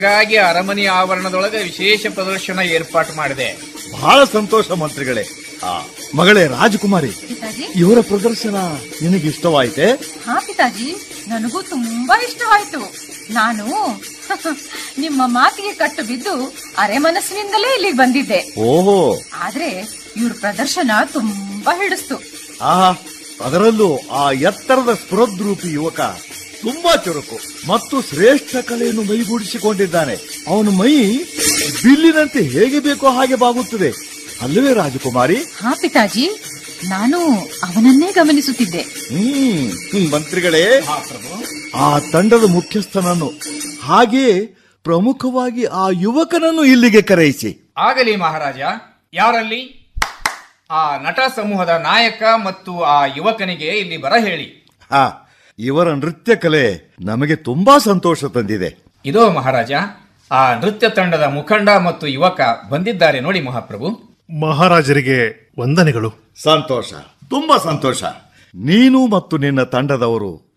ಹಾಗಾಗಿ ಅರಮನೆಯ ಆವರಣದೊಳಗೆ ವಿಶೇಷ ಪ್ರದರ್ಶನ ಏರ್ಪಾಟು ಮಾಡಿದೆ ಬಹಳ ಸಂತೋಷ ಮಂತ್ರಿಗಳೇ ಆ, ಮಗಳೇ ರಾಜಕುಮಾರಿ ಪಿತಾಜಿ ಇವರ ಪ್ರದರ್ಶನ ನಿನಗೆ ಇಷ್ಟವಾಯಿತೆ ಹಾ ಪಿತಾಜಿ ನನಗೂ ತುಂಬಾ ಇಷ್ಟವಾಯ್ತು ನಾನು ನಿಮ್ಮ ಮಾತಿಗೆ ಕಟ್ಟು ಬಿದ್ದು ಅರೆ ಮನಸ್ಸಿನಿಂದಲೇ ಇಲ್ಲಿಗೆ ಬಂದಿದ್ದೆ ಓಹೋ ಆದ್ರೆ ಇವ್ರ ಪ್ರದರ್ಶನ ತುಂಬಾ ಹಿಡಿಸ್ತು ಆಹಾ ಅದರಲ್ಲೂ ಆ ಎತ್ತರದ ಸ್ಫುರದ್ರೂಪಿ ಯುವಕ ತುಂಬಾ ಚುರುಕು ಮತ್ತು ಶ್ರೇಷ್ಠ ಕಲೆಯನ್ನು ಮೈಗೂಡಿಸಿಕೊಂಡಿದ್ದಾನೆ ಅವನ ಮೈ ಬಿಲ್ಲಿನಂತೆ ಹೇಗೆ ಬೇಕೋ ಹಾಗೆ ಬಾಗುತ್ತದೆ ಅಲ್ಲವೇ ರಾಜಕುಮಾರಿ ಹಾ ಪಿತಾಜಿ ನಾನು ಅವನನ್ನೇ ಗಮನಿಸುತ್ತಿದ್ದೆ ಹ್ಮ್ ಮಂತ್ರಿಗಳೇ ಹಾ ಪ್ರಭು ಆ ತಂಡದ ಮುಖ್ಯಸ್ಥನನ್ನು ಹಾಗೆಯೇ ಪ್ರಮುಖವಾಗಿ ಆ ಯುವಕನನ್ನು ಇಲ್ಲಿಗೆ ಕರೆಯಿಸಿ ಆಗಲಿ ಮಹಾರಾಜ ಯಾರಲ್ಲಿ ಆ ನಟ ಸಮೂಹದ ನಾಯಕ ಮತ್ತು ಆ ಯುವಕನಿಗೆ ಇಲ್ಲಿ ಬರ ಹೇಳಿ ಹಾ ಇವರ ನೃತ್ಯ ಕಲೆ ನಮಗೆ ತುಂಬಾ ಸಂತೋಷ ತಂದಿದೆ ಇದೋ ಮಹಾರಾಜ ಆ ನೃತ್ಯ ತಂಡದ ಮುಖಂಡ ಮತ್ತು ಯುವಕ ಬಂದಿದ್ದಾರೆ ನೋಡಿ ಮಹಾಪ್ರಭು ಮಹಾರಾಜರಿಗೆ ವಂದನೆಗಳು ಸಂತೋಷ ತುಂಬಾ ಸಂತೋಷ ನೀನು ಮತ್ತು ನಿನ್ನ ತಂಡದವರು